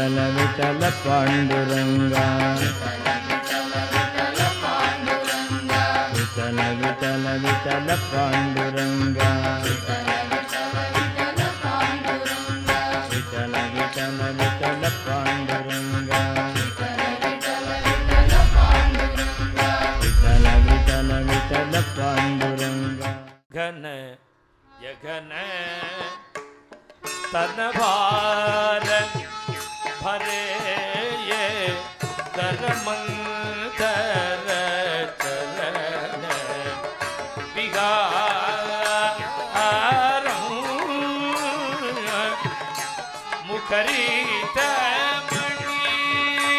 விட்டல விட்டல பாண்டுரங்கா விட்டல விட்டல விட்டல பாண்டுரங்கா விட்டல விட்டல விட்டல பாண்டுரங்கா விட்டல விட்டல விட்டல பாண்டுரங்கா घन यघन तनभार भरे ये धर्मंतर चरण विहारं मुखरित मणि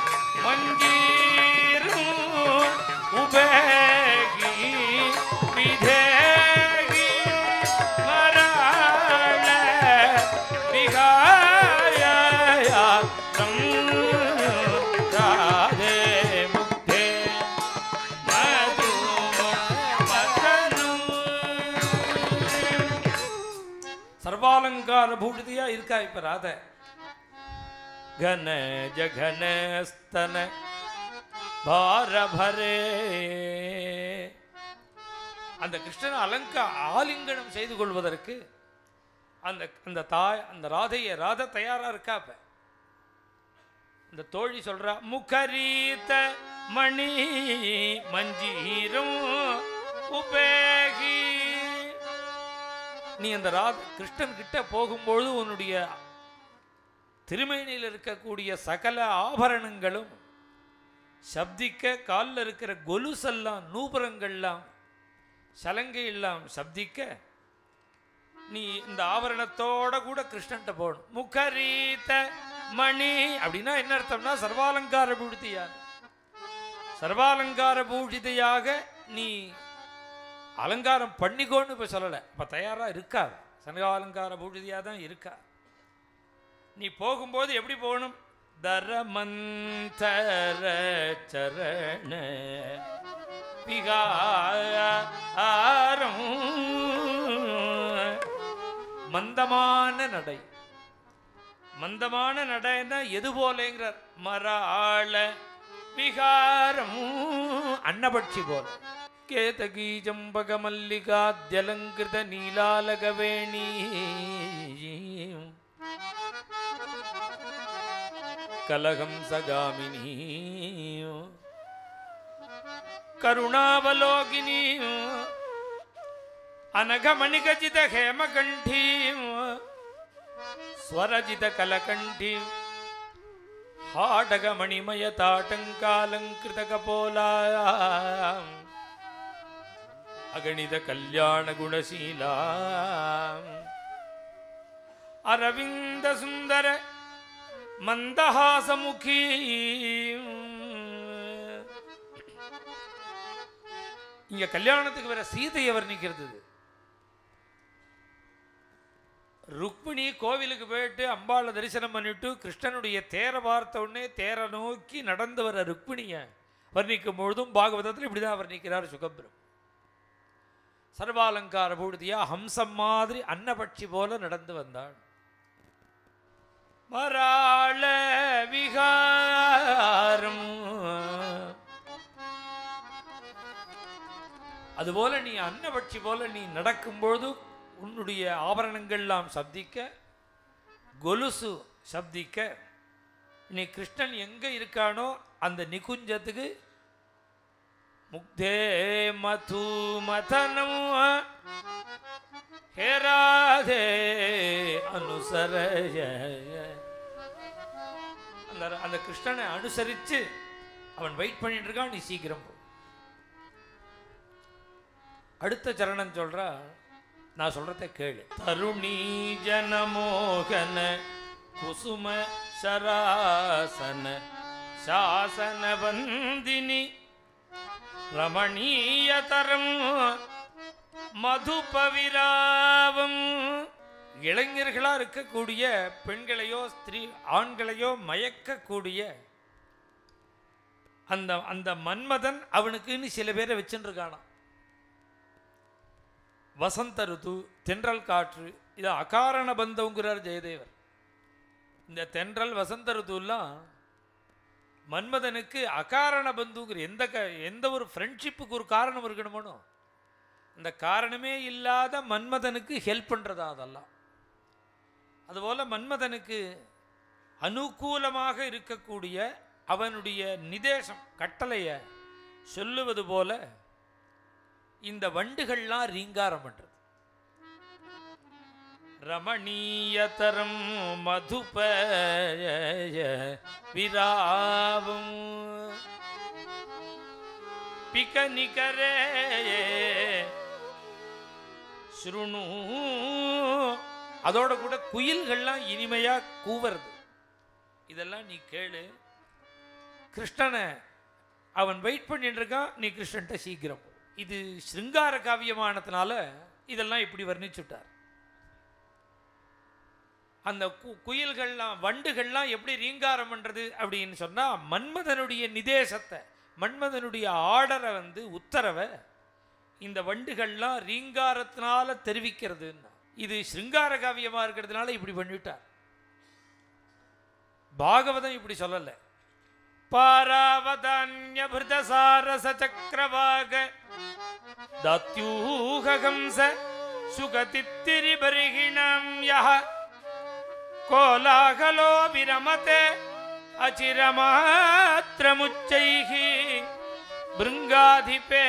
मंजीरू उबेगी विधेगी मराळ विगाया राधे मुग्धे मधु சர்வாலங்கார பூஷிதியா இருக்கா இப்ப ராதை கன ஜகன ஸ்தன பார பரே அந்த கிருஷ்ணன் அலங்கா ஆலிங்கனம் செய்து கொள்வதற்கு அந்த அந்த தாய் அந்த ராதைய ராதை தயாரா இருக்கா இப்ப இந்த தோழி சொல்றா முகரீத மணி மஞ்சீரும் உபேகி நீ அந்த ராத கிருஷ்ணன் கிட்ட போகும்பொழுது உன்னுடைய திருமேனியில் இருக்கக்கூடிய சகல ஆபரணங்களும் சப்திக்க காலில் இருக்கிற கொலுசெல்லாம் நூபுரங்கள்லாம் சலங்கை எல்லாம் சப்திக்க நீ இந்த ஆபரணத்தோட கூட கிருஷ்ணன்ட்ட போகணும் முகரீத மணி அப்படின்னா என்ன அர்த்தம்னா சர்வாலங்கார பூஷிதையான சர்வாலங்கார பூஷிதையாக நீ அலங்காரம் பண்ணிக்கோன்னு இப்போ சொல்லலை இப்போ தயாராக இருக்கா சர்வாலங்கார பூஷிதையாக தான் இருக்கா நீ போகும்போது எப்படி போகணும் தரமந்தர சரண விகாரம் மந்தமான நடை மந்தமான நடைன்னா எது போலேங்கிறார் மராள விகாரம் அன்னபட்சி போல கேதகி ஜம்பக மல்லிகாத்யலங்கிருத நீலாலகவேணி கலகம் சகாமினி கருணாவலோகினி அனகமணிகஜித ஹேமகண்டி ಸ್ವರಜಿತ ಕಲಕಂಠಿ ಹಾಡಗ ಮಣಿಮಯ ತಾಟಂಕಾಲಂಕೃತ ಕಪೋಲ ಅಗಣಿತ ಕಲ್ಯಾಣ ಗುಣಶೀಲ ಅರವಿಂದ ಸುಂದರ ಮಂದಹಾಸಮುಖಿ இங்க கல்யாணத்துக்கு வர சீதையை வர்ணிக்கிறது இது. ருக்மிணி கோவிலுக்கு போயிட்டு அம்பாளை தரிசனம் பண்ணிட்டு கிருஷ்ணனுடைய தேரை பார்த்த உடனே தேரை நோக்கி நடந்து வர ருக்மிணியை வர்ணிக்கும் பொழுதும் பாகவதத்தில் இப்படி தான் வர்ணிக்கிறார் சுகபிரம் சர்வாலங்கார பூடுதியா ஹம்சம் மாதிரி அன்னபட்சி போல நடந்து வந்தாள் மராள விகாரம் அதுபோல நீ அன்னபட்சி போல நீ நடக்கும்பொழுது உன்னுடைய ஆபரணங்கள்லாம் சப்திக்க கொலுசு சப்திக்க நீ கிருஷ்ணன் எங்க இருக்கானோ அந்த நிகுஞ்சத்துக்கு முக்தே மது மதனம் ஹேராதே அனுசரய அந்த அந்த கிருஷ்ணனை அனுசரிச்சு அவன் வெயிட் பண்ணிட்டு இருக்கான் நீ சீக்கிரம் போ அடுத்த சரணம் சொல்றா நான் சொல்றத கேளு தருணி ஜனமோகன குசும சராசன சாசன வந்தினி ரமணீயதரம் மதுபவிராவம் இளைஞர்களா இருக்கக்கூடிய பெண்களையோ ஸ்திரீ ஆண்களையோ மயக்கக்கூடிய அந்த அந்த மன்மதன் அவனுக்குன்னு சில பேரை வச்சுருக்கானாம் வசந்த ருது தென்றல் காற்று இது அகாரண பந்தங்கிறார் ஜெயதேவர் இந்த தென்றல் வசந்த ருத்துலாம் மன்மதனுக்கு அகாரண பந்துங்கிற எந்த க எந்த ஒரு ஃப்ரெண்ட்ஷிப்புக்கு ஒரு காரணம் இருக்கணுமோ அந்த காரணமே இல்லாத மன்மதனுக்கு ஹெல்ப் பண்ணுறதா அதெல்லாம் அதுபோல் மன்மதனுக்கு அனுகூலமாக இருக்கக்கூடிய அவனுடைய நிதேசம் கட்டளையை சொல்லுவது போல இந்த வண்டுகள்லாம் ரீங்காரம் பண்றது ரமணீயதரம் மதுப விராவும் பிக நிகரே ஸ்ருணு அதோட கூட குயில்கள்லாம் இனிமையா கூவுறது இதெல்லாம் நீ கேளு கிருஷ்ணனை அவன் வெயிட் பண்ணிட்டு இருக்கான் நீ கிருஷ்ணன்ட்ட சீக்கிரம் போ. இது சிருங்கார காவியமானதுனால இதெல்லாம் இப்படி வர்ணிச்சுட்டார் அந்த கு குயில்கள்லாம் வண்டுகள்லாம் எப்படி ரீங்காரம் பண்றது அப்படின்னு சொன்னா மன்மதனுடைய நிதேசத்தை மன்மதனுடைய ஆர்டரை வந்து உத்தரவை இந்த வண்டுகள்லாம் ரீங்காரத்தினால தெரிவிக்கிறதுன்னா இது சிருங்கார காவியமா இருக்கிறதுனால இப்படி பண்ணிவிட்டார் பாகவதம் இப்படி சொல்லலை पारावदान्यभृतसारसचक्रवाग दात्यूहहंस सुगतित्तिरिबर्हिणां यः कोलाहलो विरमते अचिरमात्रमुच्चैः भृङ्गाधिपे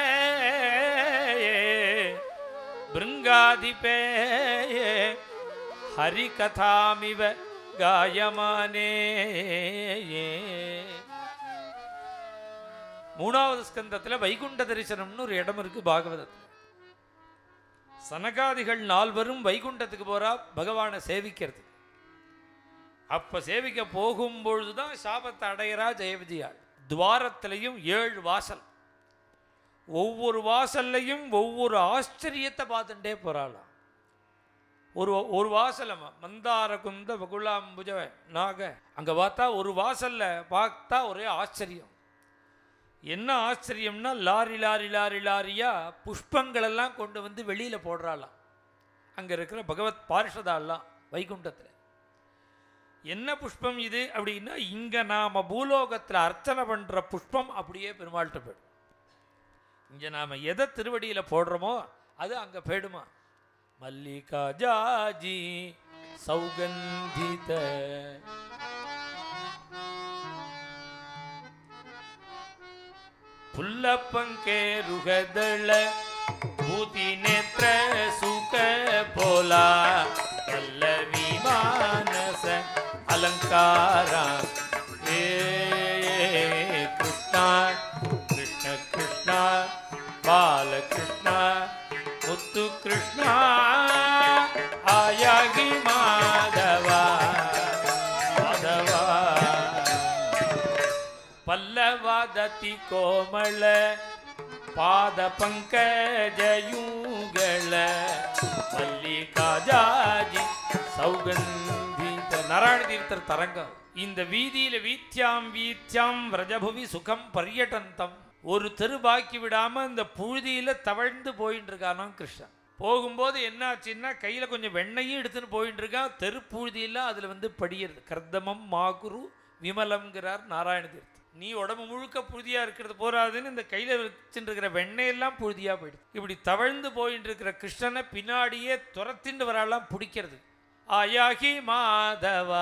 भृङ्गाधिपे हरिकथामिव गायमाने மூணாவது ஸ்கந்தத்தில் வைகுண்ட தரிசனம்னு ஒரு இடம் இருக்கு பாகவதத்தில் சனகாதிகள் நால்வரும் வைகுண்டத்துக்கு போறா பகவானை சேவிக்கிறது அப்ப சேவிக்க போகும்பொழுது தான் சாபத்தை அடையிறா ஜெயவிஜயாள் துவாரத்திலையும் ஏழு வாசல் ஒவ்வொரு வாசல்லையும் ஒவ்வொரு ஆச்சரியத்தை பார்த்துட்டே போறாளாம் ஒரு ஒரு வாசலம்மா மந்தார குந்த பகுலாம்புஜ நாக அங்க பார்த்தா ஒரு வாசல்ல பார்த்தா ஒரே ஆச்சரியம் என்ன ஆச்சரியம்னா லாரி லாரி லாரி லாரியா புஷ்பங்கள் எல்லாம் கொண்டு வந்து வெளியில போடுறாளாம் அங்க இருக்கிற பகவத் பார்ஷதாலாம் வைகுண்டத்தில் என்ன புஷ்பம் இது அப்படின்னா இங்க நாம பூலோகத்தில் அர்ச்சனை பண்ற புஷ்பம் அப்படியே பெருமாள்கிட்ட போயிடும் இங்க நாம எதை திருவடியில போடுறோமோ அது அங்க போயிடுமா மல்லிகா ஜாஜி சௌகந்தித புல்லப்பங்கேருகதள பூதி நேತ್ರ சுக போலா பல்லவி மானச அலங்கார ஏ கிருஷ்ணா கிருஷ்ண கிருஷ்ணா பாலகிருஷ்ணா முத்து கிருஷ்ணா ஆயாகி மாதவா மாதவா ಪಲ್ಲವಾದತಿ ಕೋಮಳ ಪಾದ ಪಂಕಜಯುಗಳ மல்லிகாஜாஜி சௌகந்தித நாராயண தீர்த்தர் தரங்கம் இந்த வீதியில வீத்யாம் வீத்யாம் விரஜபுவி சுகம் பரியட்டந்தம் ஒரு தெரு பாக்கி விடாம இந்த புழுதியில தவழ்ந்து போயிட்டு இருக்கானாம் கிருஷ்ணன் போகும்போது என்னாச்சுன்னா கையில கொஞ்சம் வெண்ணையும் எடுத்துன்னு போயிட்டு இருக்கான் தெரு புழுதியில அதுல வந்து படியிறது கர்தமம் மாகுரு விமலம்ங்கிறார் நாராயண தீர்த்தர் நீ உடம்பு முழுக்க புழுதியா இருக்கிறது போறாதுன்னு இந்த கையில வச்சுட்டு இருக்கிற வெண்ணெயெல்லாம் புழுதியா போயிடுது இப்படி தவழ்ந்து போயிட்டு இருக்கிற கிருஷ்ணனை பின்னாடியே துரத்திண்டு வராலாம் பிடிக்கிறது ஆயாகி மாதவா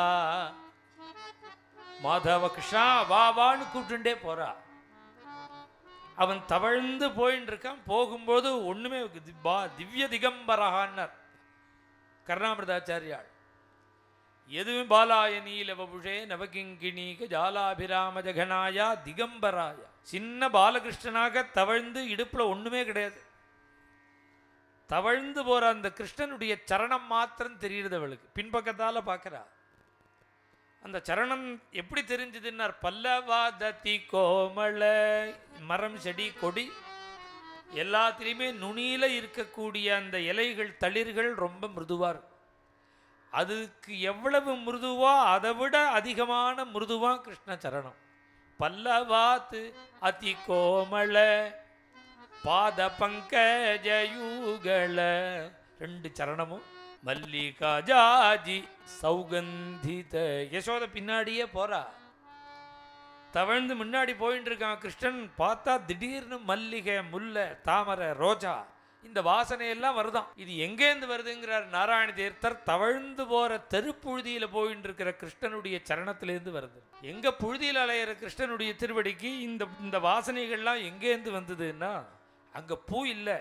மாதவ கிருஷ்ணா வா வான்னு கூப்பிட்டுட்டே போறா அவன் தவழ்ந்து போயின்னு இருக்கான் போகும்போது ஒண்ணுமே தி- பா- திவ்ய திகம்பரகான்னர் கருணாமிரதாச்சாரியாள் எதுவும் பாலாய நீலவபுஷே நவகிங்கிணீக ஜாலாபிராம ஜகனாயா திகம்பராயா சின்ன பாலகிருஷ்ணனாக தவழ்ந்து இடுப்புல ஒண்ணுமே கிடையாது தவழ்ந்து போற அந்த கிருஷ்ணனுடைய சரணம் மாத்திரம் தெரியுது அவளுக்கு பின்பக்கத்தால பார்க்கறா அந்த சரணம் எப்படி தெரிஞ்சதுன்னார் பல்லவாததி கோமள மரம் செடி கொடி எல்லாத்துலேயுமே நுனியில இருக்கக்கூடிய அந்த இலைகள் தளிர்கள் ரொம்ப மிருதுவா இருக்கும் அதுக்கு எவ்வளவு மிருதுவோ அதை விட அதிகமான மிருதுவா கிருஷ்ண சரணம் பல்லவாத்து அதி கோமள பாத பங்கஜயூகள ரெண்டு சரணமும் மல்லிகா ஜாஜி சௌகந்தித யசோத பின்னாடியே போறா தவழ்ந்து முன்னாடி போயிட்டு இருக்கான் கிருஷ்ணன் பார்த்தா திடீர்னு மல்லிகை முல்லை தாமரை ரோஜா இந்த வாசனையெல்லாம் வருதாம் இது எங்கேருந்து வருதுங்கிறார் நாராயண தீர்த்தர் தவழ்ந்து போற தெருப்புழுதியில போயிட்டு இருக்கிற கிருஷ்ணனுடைய சரணத்திலேருந்து வருது எங்க புழுதியில் அலையிற கிருஷ்ணனுடைய திருவடிக்கு இந்த இந்த வாசனைகள்லாம் எங்கேருந்து வந்ததுன்னா அங்க பூ இல்லை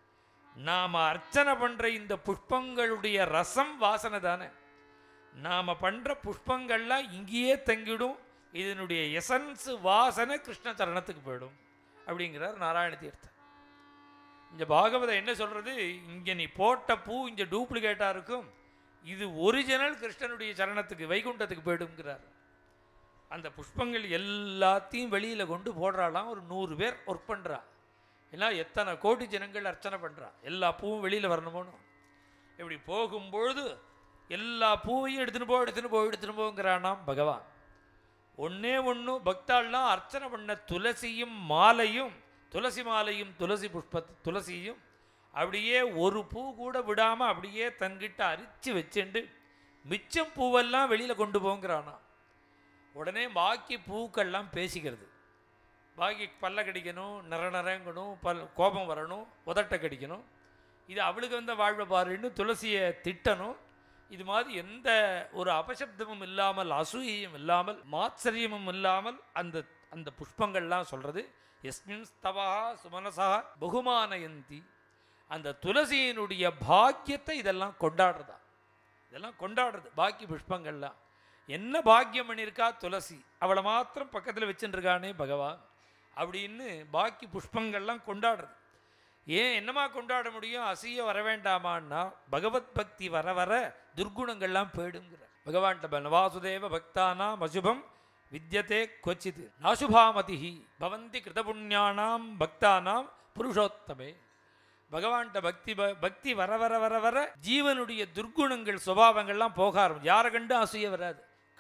நாம அர்ச்சனை பண்ற இந்த புஷ்பங்களுடைய ரசம் வாசனை தானே நாம பண்ற புஷ்பங்கள்லாம் இங்கேயே தங்கிடும் இதனுடைய எசன்ஸ் வாசனை கிருஷ்ண சரணத்துக்கு போயிடும் அப்படிங்கிறார் நாராயண தீர்த்தர் இந்த பாகவதம் என்ன சொல்றது இங்க நீ போட்ட பூ இங்க டூப்ளிகேட்டா இருக்கும் இது ஒரிஜினல் கிருஷ்ணனுடைய சரணத்துக்கு வைகுண்டத்துக்கு போயிடுங்கிறார் அந்த புஷ்பங்கள் எல்லாத்தையும் வெளியில கொண்டு போடுறாளாம் ஒரு நூறு பேர் ஒர்க் பண்றா ஏன்னா எத்தனை கோடி ஜனங்கள் அர்ச்சனை பண்றா எல்லா பூவும் வெளியில வரணுமோன்னு இப்படி போகும்பொழுது எல்லா பூவையும் எடுத்துன்னு போ எடுத்துன்னு போ எடுத்துன்னு போங்கிறானாம் பகவான் ஒண்ணே ஒன்று பக்தாள்லாம் அர்ச்சனை பண்ண துளசியும் மாலையும் துளசி மாலையும் துளசி புஷ்ப துளசியும் அப்படியே ஒரு பூ கூட விடாமல் அப்படியே தன்கிட்ட அரிச்சு வச்சுண்டு மிச்சம் பூவெல்லாம் வெளியில் கொண்டு போங்கிறானா உடனே பாக்கி பூக்கள்லாம் பேசிக்கிறது பாக்கி பல்ல கடிக்கணும் நிற நிறங்கணும் பல் கோபம் வரணும் உதட்டை கடிக்கணும் இது அவளுக்கு வந்த வாழ்வை பாருன்னு துளசியை திட்டணும் இது மாதிரி எந்த ஒரு அபசப்தமும் இல்லாமல் அசூயையும் இல்லாமல் மாத்சரியமும் இல்லாமல் அந்த அந்த புஷ்பங்கள்லாம் சொல்கிறது எஸ்மின் ஸ்தவா சுமனசா பகுமானயந்தி அந்த துளசியினுடைய பாக்கியத்தை இதெல்லாம் கொண்டாடுறதா இதெல்லாம் கொண்டாடுறது பாக்கி புஷ்பங்கள்லாம் என்ன பாக்கியம் பண்ணியிருக்கா துளசி அவளை மாத்திரம் பக்கத்தில் வச்சுட்டுருக்கானே பகவான் அப்படின்னு பாக்கி புஷ்பங்கள்லாம் கொண்டாடுறது ஏன் என்னமா கொண்டாட முடியும் அசைய வர வேண்டாமான்னா பகவத் பக்தி வர வர துர்குணங்கள்லாம் போயிடுங்கிற பகவான்கிட்ட நவாசுதேவ பக்தானாம் அசுபம் வித்யதே கொச்சித் நாசுபாமதிஹி பவந்தி கிருதபுண்ணியானாம் பக்தானாம் புருஷோத்தமே பகவான்கிட்ட பக்தி ப- பக்தி வர வர வர வர ஜீவனுடைய துர்குணங்கள் சுபாவங்கள்லாம் போக ஆரம்பிச்சு யாரை கண்டு அசூய வராது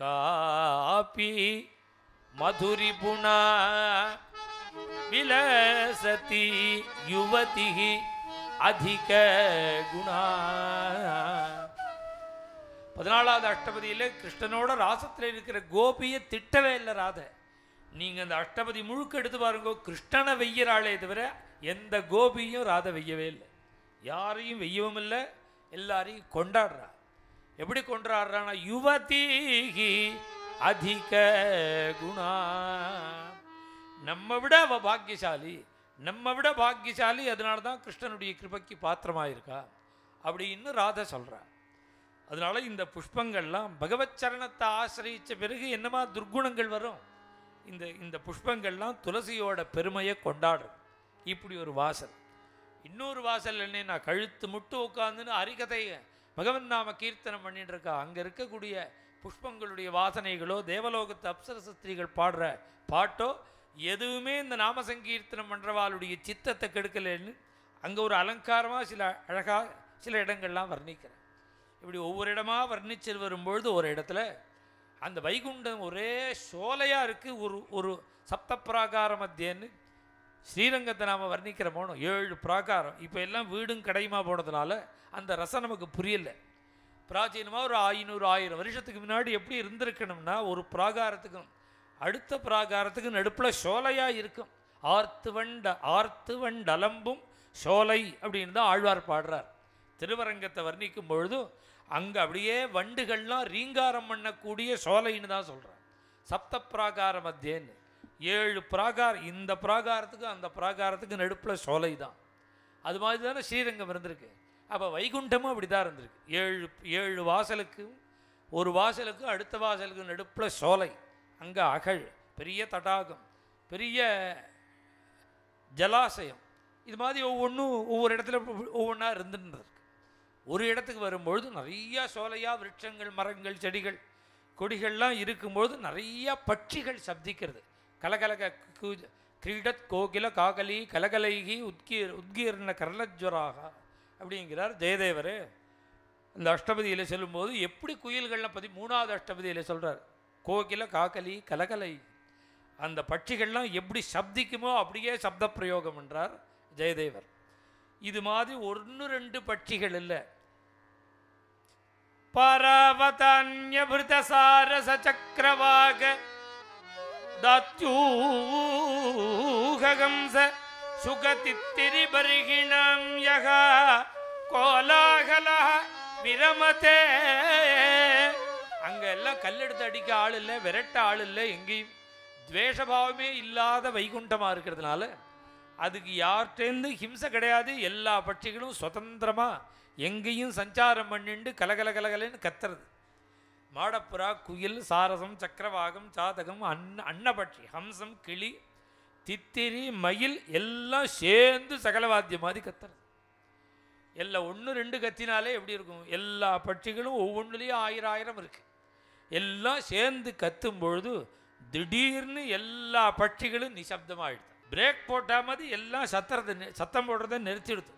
காப்பி மதுரி புனா விலசதி யுவதி அதிக குணா பதினாலாவது அஷ்டபதியில கிருஷ்ணனோட ராசத்தில் இருக்கிற கோபியை திட்டவே இல்லை ராதை நீங்க அந்த அஷ்டபதி முழுக்க எடுத்து பாருங்க கிருஷ்ணனை வெய்யறாளே தவிர எந்த கோபியும் ராதை வெய்யவே இல்லை யாரையும் வெய்யவும் இல்லை எல்லாரையும் கொண்டாடுறா எப்படி கொண்டாடுறான்னா யுவதீகி அதிக குணா நம்ம விட அவ பாக்கியசாலி நம்ம விட பாக்கியசாலி அதனால தான் கிருஷ்ணனுடைய கிருபைக்கு பாத்திரமாயிருக்கா அப்படின்னு ராதை சொல்றா அதனால இந்த புஷ்பங்கள்லாம் பகவத் சரணத்தை ஆசிரியிச்ச பிறகு என்னமா துர்குணங்கள் வரும் இந்த இந்த புஷ்பங்கள்லாம் துளசியோட பெருமையை கொண்டாடுறது இப்படி ஒரு வாசல் இன்னொரு வாசல் என்னன்னா கழுத்து முட்டு உட்காந்துன்னு அரிகதை பகவன் நாம கீர்த்தனம் பண்ணிட்டு இருக்கா அங்கே இருக்கக்கூடிய புஷ்பங்களுடைய வாசனைகளோ தேவலோகத்து அப்சர ஸ்திரீகள் பாடுற பாட்டோ எதுவுமே இந்த நாம சங்கீர்த்தனம் பண்ணுறவாளுடைய சித்தத்தை கெடுக்கலைன்னு அங்கே ஒரு அலங்காரமாக சில அழகா சில இடங்கள்லாம் வர்ணிக்கிறேன் இப்படி ஒவ்வொரு இடமா வர்ணிச்சு வரும்பொழுது ஒரு இடத்துல அந்த வைகுண்டம் ஒரே சோலையாக இருக்குது ஒரு ஒரு சப்த பிராகார மத்தியன்னு ஸ்ரீரங்கத்தை நாம் வர்ணிக்கிறோமோனோ ஏழு பிராகாரம் இப்போ எல்லாம் வீடும் கடையுமா போனதுனால அந்த ரசம் நமக்கு புரியல பிராச்சீனமாக ஒரு ஐநூறு ஆயிரம் வருஷத்துக்கு முன்னாடி எப்படி இருந்திருக்கணும்னா ஒரு பிராகாரத்துக்கும் அடுத்த பிராகாரத்துக்கு நடுப்பில் சோலையாக இருக்கும் ஆர்த்து வண்ட ஆர்த்து வண்டலம்பும் சோலை அப்படின்னு தான் ஆழ்வார் பாடுறார் திருவரங்கத்தை வர்ணிக்கும் பொழுது அங்கே அப்படியே வண்டுகள்லாம் ரீங்காரம் பண்ணக்கூடிய சோலைன்னு தான் சொல்கிறார் சப்த பிராகார மத்தியன்னு ஏழு பிராகார் இந்த பிராகாரத்துக்கு அந்த பிராகாரத்துக்கு நடுப்பில் சோலை தான் அது மாதிரி தானே ஸ்ரீரங்கம் இருந்திருக்கு அப்போ வைகுண்டமும் அப்படி தான் இருந்திருக்கு ஏழு ஏழு வாசலுக்கு ஒரு வாசலுக்கு அடுத்த வாசலுக்கு நடுப்பில் சோலை அங்கே அகழ் பெரிய தடாகம் பெரிய ஜலாசயம் இது மாதிரி ஒவ்வொன்றும் ஒவ்வொரு இடத்துல ஒவ்வொன்றா இருந்துட்டு இருக்கு ஒரு இடத்துக்கு வரும்பொழுது நிறைய சோலையா விருட்சங்கள் மரங்கள் செடிகள் கொடிகள்லாம் இருக்கும்பொழுது நிறைய பட்சிகள் சப்திக்கிறது கலகலக கு- கிரீடத் கோகில காகலி கலகலைகி உத்கீர் உத்கீர்ண கர்ணஜ்வராக அப்படிங்கிறார் ஜெயதேவர் இந்த அஷ்டபதியில் சொல்லும்போது எப்படி குயில்கள்லாம் பற்றி மூணாவது அஷ்டபதியில் சொல்கிறார் கோகில காக்கலி கலகலை அந்த பட்சிகள்லாம் எப்படி சப்திக்குமோ அப்படியே சப்த பிரயோகம் என்றார் ஜெயதேவர் இது மாதிரி ஒன்று ரெண்டு பட்சிகள் இல்லை பரவதன்யபிருதசாரச சக்கரவாக दात्यूहगंस सुगतित्तिरिबर्हिणां यः கோலாகலா விரமதே அங்க எல்லாம் கல்லெடுத்து அடிக்க ஆள் இல்லை விரட்ட ஆள் இல்லை எங்கேயும் துவேஷபாவமே இல்லாத வைகுண்டமா இருக்கிறதுனால அதுக்கு யார்கிட்டேருந்து ஹிம்சை கிடையாது எல்லா பட்சிகளும் சுதந்திரமா எங்கேயும் சஞ்சாரம் பண்ணிண்டு கலகல கலகலன்னு கத்துறது மாடப்புறா குயில் சாரசம் சக்கரவாகம் சாதகம் அன்ன அன்னபட்சி ஹம்சம் கிளி தித்திரி மயில் எல்லாம் சேர்ந்து சகலவாத்தியம் மாதிரி கத்துறது எல்லாம் ஒன்று ரெண்டு கத்தினாலே எப்படி இருக்கும் எல்லா பட்சிகளும் ஒவ்வொன்றுலேயும் ஆயிரம் ஆயிரம் இருக்கு எல்லாம் சேர்ந்து கத்தும் பொழுது திடீர்னு எல்லா பட்சிகளும் நிசப்தமாகிடுது பிரேக் போட்டா மாதிரி எல்லாம் சத்துறதை நி- சத்தம் போடுறதை நிறுத்திடுது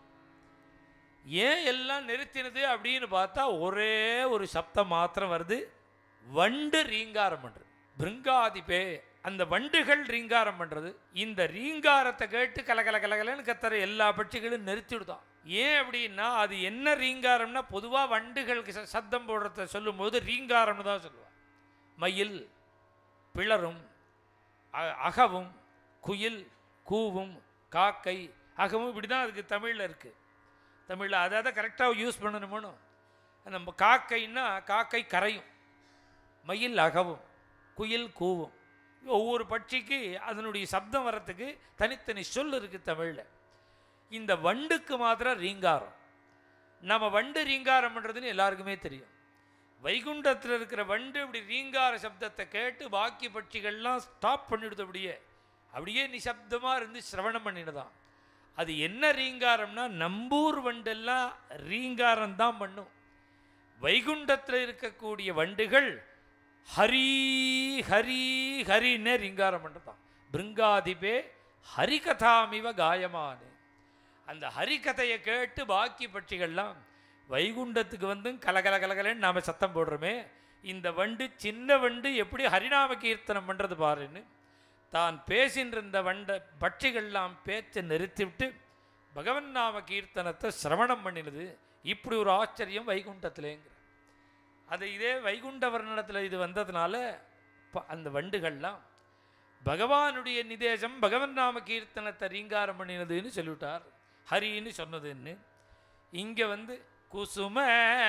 ஏன் எல்லாம் நிறுத்தினது அப்படின்னு பார்த்தா ஒரே ஒரு சப்தம் மாத்திரம் வருது வண்டு ரீங்காரம் பண்ணுறது பிருங்காதிபே அந்த வண்டுகள் ரீங்காரம் பண்ணுறது இந்த ரீங்காரத்தை கேட்டு கலகல கலகலன்னு கத்துற எல்லா பட்சிகளும் நிறுத்திவிடுதான் ஏன் அப்படின்னா அது என்ன ரீங்காரம்னா பொதுவாக வண்டுகளுக்கு ச- சத்தம் போடுறத சொல்லும்போது ரீங்காரம்னு தான் சொல்லுவாள் மயில் பிளரும் அ- அகவும் குயில் கூவும் காக்கை அகவும் இப்படி தான் அதுக்கு தமிழில் இருக்குது தமிழில் அதை அதை கரெக்டாக யூஸ் பண்ணணுமோனு நம்ம காக்கைன்னா காக்கை கரையும் மயில் அகவும் குயில் கூவும் ஒவ்வொரு பட்சிக்கு அதனுடைய சப்தம் வர்றதுக்கு தனித்தனி சொல் இருக்குது தமிழில் இந்த வண்டுக்கு மாத்திரம் ரீங்காரம் நம்ம வண்டு ரீங்காரம் பண்ணுறதுன்னு எல்லாருக்குமே தெரியும் வைகுண்டத்தில் இருக்கிற வண்டு இப்படி ரீங்கார சப்தத்தை கேட்டு பாக்கி பட்சிகள்லாம் ஸ்டாப் பண்ணிடுது அப்படியே அப்படியே நிசப்தமாக இருந்து சிரவணம் பண்ணிடுதான் அது என்ன ரீங்காரம்னா நம்பூர் வண்டெல்லாம் ரீங்காரம் தான் பண்ணும் வைகுண்டத்தில் இருக்கக்கூடிய வண்டுகள் ஹரி ஹரி ஹரின்னே ரீங்காரம் பண்ணுறதான் பிருங்காதிபே ஹரிகதாமிவ காயமானே அந்த ஹரிகதையை கேட்டு பாக்கி பட்சிகள்லாம் வைகுண்டத்துக்கு வந்து கலகல கலகலன்னு நாம் சத்தம் போடுறோமே இந்த வண்டு சின்ன வண்டு எப்படி ஹரிநாம கீர்த்தனம் பண்ணுறது பாருன்னு தான் பேசின்ற இந்த வண்ட பட்சிகள்லாம் பேச்சை நிறுத்திவிட்டு பகவன் நாம கீர்த்தனத்தை சிரவணம் பண்ணினது இப்படி ஒரு ஆச்சரியம் வைகுண்டத்திலேங்கிற அது இதே வைகுண்ட வர்ணனத்தில் இது வந்ததுனால ப- அந்த வண்டுகள்லாம் பகவானுடைய நிதேசம் பகவன் நாம கீர்த்தனத்தை ரீங்காரம் பண்ணினதுன்னு சொல்லிவிட்டார் ஹரின்னு சொன்னதுன்னு இங்கே வந்து குசும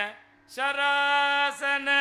சராசன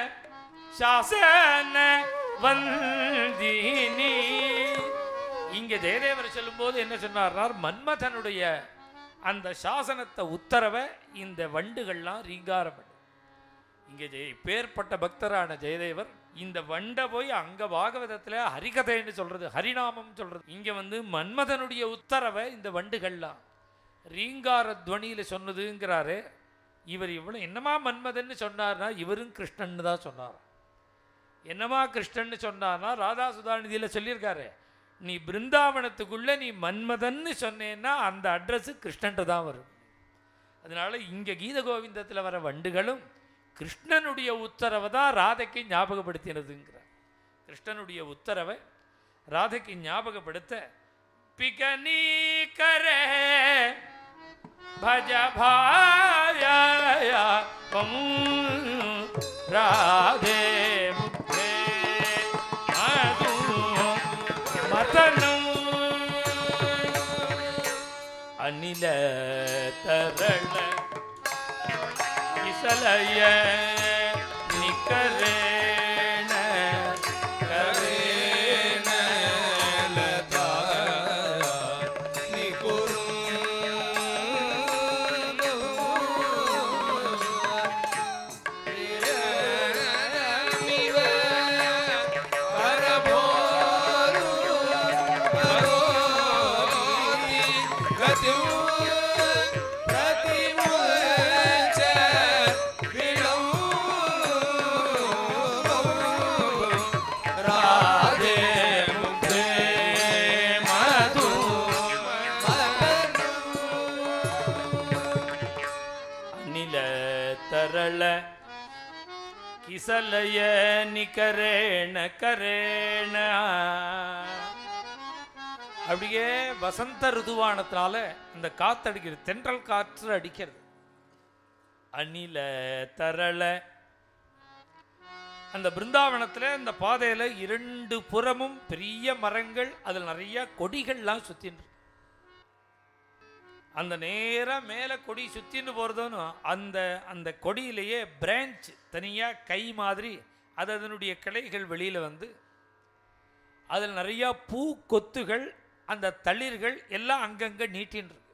சாசன வந்தினி இங்கே ஜெயதேவர் சொல்லும்போது என்ன சொன்னார்னார் மன்மதனுடைய அந்த சாசனத்தை உத்தரவை இந்த வண்டுகள்லாம் ரீங்காரம் பண்ணு இங்கே ஜெய பேர்பட்ட பக்தரான ஜெயதேவர் இந்த வண்டை போய் அங்க பாகவதத்தில் ஹரிகதைன்னு சொல்றது ஹரிநாமம் சொல்றது இங்க வந்து மன்மதனுடைய உத்தரவை இந்த வண்டுகள்லாம் ரீங்கார துவனியில் சொன்னதுங்கிறாரு இவர் இவ்வளோ என்னமா மன்மதன்னு சொன்னார்னா இவரும் கிருஷ்ணன்னு தான் சொன்னார் என்னமா கிருஷ்ணன்னு சொன்னார்னா ராதா சுதாநிதியில் சொல்லியிருக்காரு நீ பிருந்தாவனத்துக்குள்ளே நீ மன்மதன்னு சொன்னேன்னா அந்த அட்ரஸு கிருஷ்ணன்ட்டு தான் வரும் அதனால இங்கே கீத கோவிந்தத்தில் வர வண்டுகளும் கிருஷ்ணனுடைய உத்தரவை தான் ராதைக்கு ஞாபகப்படுத்தினதுங்கிறார் கிருஷ்ணனுடைய உத்தரவை ராதைக்கு ஞாபகப்படுத்த பிகனி கரே भज भाया राधे मुखे मधु मदनम अनिल तरल किसलय निकरेण करेण लता राधे मुखे मधु ಅನಿಲ ತರಳ ಕಿಸಲಯ ನಿಕರೇಣ ಕರೇಣ அப்படியே வசந்த ருதுவானத்தினால இந்த காத்து அடிக்கிறது தென்றல் காற்று அடிக்கிறது அணில தரள அந்த பிருந்தாவனத்துல இந்த பாதையில இரண்டு புறமும் பெரிய மரங்கள் அதில் நிறைய கொடிகள்லாம் சுத்தின்னு இருக்கு. அந்த நேரா மேலே கொடி சுத்தின்னு போகிறதும் அந்த அந்த கொடியிலேயே பிரான்ச் தனியா கை மாதிரி அது அதனுடைய கிளைகள் வெளியில வந்து அதில் நிறைய பூ கொத்துகள் அந்த தளிர்கள் எல்லாம் அங்கங்க நீட்டின்னு இருக்கு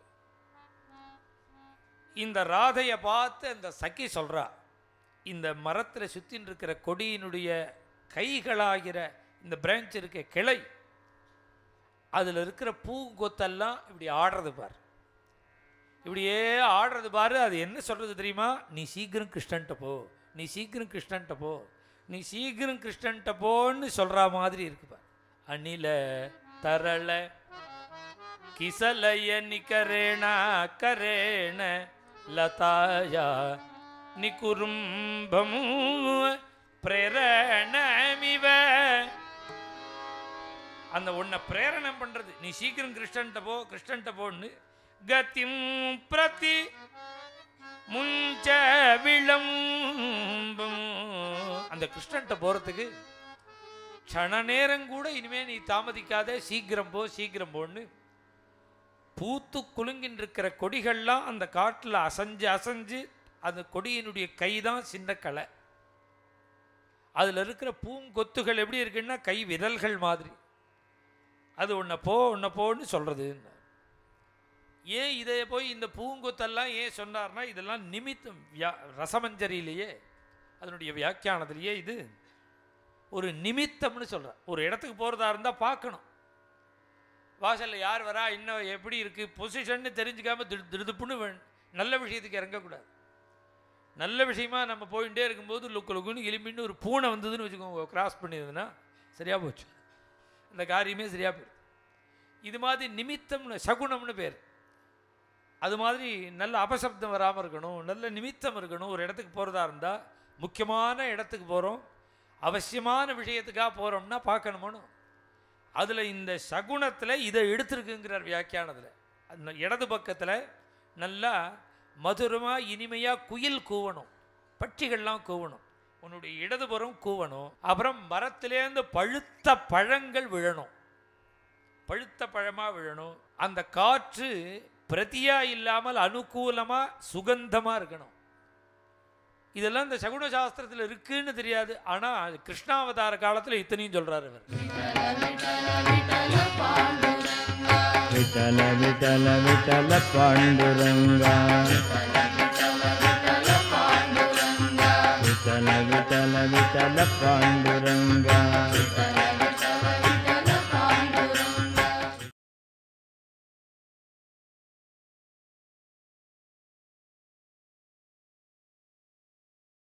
இந்த ராதையை பார்த்து அந்த சக்கி சொல்றா இந்த மரத்தில் சுத்தின்னு இருக்கிற கொடியினுடைய கைகளாகிற இந்த பிரான்ச் இருக்க கிளை அதில் இருக்கிற பூங்கொத்தெல்லாம் இப்படி ஆடுறது பார் இப்படியே ஆடுறது பாரு அது என்ன சொல்றது தெரியுமா நீ சீக்கிரம் கிருஷ்ணன்ட்ட போ நீ சீக்கிரம் கிருஷ்ணன்ட்ட போ நீ சீக்கிரம் கிருஷ்ணன்ட்ட போன்னு சொல்ற மாதிரி இருக்கு பார் அணில தரள கிசலய நிகரேண கரேண லதாயா நிகுரும்பம் பிரேரணமிவ அந்த உன்னை பிரேரணம் பண்றது நீ சீக்கிரம் கிருஷ்ணன்ட்ட போ கிருஷ்ணன்ட்ட போன்னு கதிம் பிரதி முஞ்ச விளம்பம் அந்த கிருஷ்ணன்ட்ட போறதுக்கு க்ஷண நேரம் கூட இனிமே நீ தாமதிக்காத சீக்கிரம் போ சீக்கிரம் போன்னு பூத்து குலுங்கின்னு இருக்கிற கொடிகள்லாம் அந்த காட்டில் அசைஞ்சு அசைஞ்சு அந்த கொடியினுடைய கை தான் சின்ன களை அதில் இருக்கிற பூங்கொத்துகள் எப்படி இருக்குன்னா கை விரல்கள் மாதிரி அது உன்னை போ உன்னை போன்னு சொல்கிறது ஏன் இதை போய் இந்த பூங்கொத்தெல்லாம் ஏன் சொன்னார்னா இதெல்லாம் நிமித்தம் வியா ரசமஞ்சரியிலேயே அதனுடைய வியாக்கியானத்திலேயே இது ஒரு நிமித்தம்னு சொல்கிறேன் ஒரு இடத்துக்கு போகிறதா இருந்தால் பார்க்கணும் வாசலில் யார் வரா இன்னும் எப்படி இருக்குது பொசிஷன்னு தெரிஞ்சுக்காம திடு திடுப்புன்னு வேணும் நல்ல விஷயத்துக்கு இறங்கக்கூடாது நல்ல விஷயமா நம்ம போயிட்டே இருக்கும்போது லுக்கு லுக்குன்னு எலும்பின்னு ஒரு பூனை வந்ததுன்னு வச்சுக்கோங்க கிராஸ் பண்ணியிருந்ததுன்னா சரியாக போச்சு இந்த காரியமே சரியாக போயிடும் இது மாதிரி நிமித்தம்னு சகுனம்னு பேர் அது மாதிரி நல்ல அபசப்தம் வராமல் இருக்கணும் நல்ல நிமித்தம் இருக்கணும் ஒரு இடத்துக்கு போகிறதா இருந்தால் முக்கியமான இடத்துக்கு போகிறோம் அவசியமான விஷயத்துக்காக போகிறோம்னா பார்க்கணுமோனும் அதில் இந்த சகுனத்தில் இதை எடுத்திருக்குங்கிறார் வியாக்கியானத்தில் அந்த இடது பக்கத்தில் நல்லா மதுரமாக இனிமையாக குயில் கூவணும் பட்சிகள்லாம் கூவணும் உன்னுடைய இடதுபுறம் கூவணும் அப்புறம் மரத்திலேருந்து பழுத்த பழங்கள் விழணும் பழுத்த பழமாக விழணும் அந்த காற்று பிரதியா இல்லாமல் அனுகூலமாக சுகந்தமாக இருக்கணும் இதெல்லாம் இந்த சகுன சாஸ்திரத்தில் இருக்குன்னு தெரியாது ஆனால் கிருஷ்ணாவதார காலத்தில் இத்தனையும் சொல்கிறார் இவர் विठल विठल विठल पाण्डुरङ्गा विठल विठल विठल पाण्डुरङ्गा